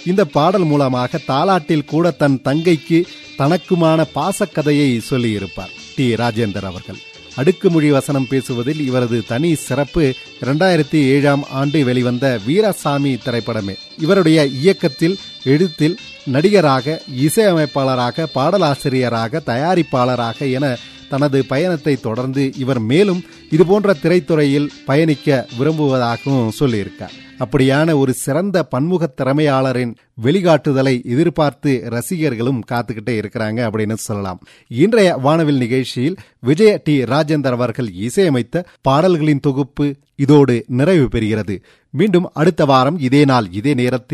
இந்த பாடல் மூலமாக தாலாட்டில் கூட தன் தங்கைக்கு தனக்குமான பாசக்கதையை சொல்லியிருப்பார் டி ராஜேந்தர் அவர்கள் அடுக்குமொழி வசனம் பேசுவதில் இவரது தனி சிறப்பு இரண்டாயிரத்தி ஏழாம் ஆண்டு வெளிவந்த வீரசாமி திரைப்படமே இவருடைய இயக்கத்தில் எழுத்தில் நடிகராக இசையமைப்பாளராக பாடலாசிரியராக தயாரிப்பாளராக என தனது பயணத்தை தொடர்ந்து இவர் மேலும் இதுபோன்ற திரைத்துறையில் பயணிக்க விரும்புவதாகவும் சொல்லியிருக்கார் அப்படியான ஒரு சிறந்த பன்முக திறமையாளரின் வெளிகாட்டுதலை எதிர்பார்த்து ரசிகர்களும் காத்துக்கிட்டே இருக்கிறாங்க அப்படின்னு சொல்லலாம் இன்றைய வானவில் நிகழ்ச்சியில் விஜய டி ராஜேந்தர் அவர்கள் இசையமைத்த பாடல்களின் தொகுப்பு இதோடு நிறைவு பெறுகிறது மீண்டும் அடுத்த வாரம் இதே நாள் இதே நேரத்தில்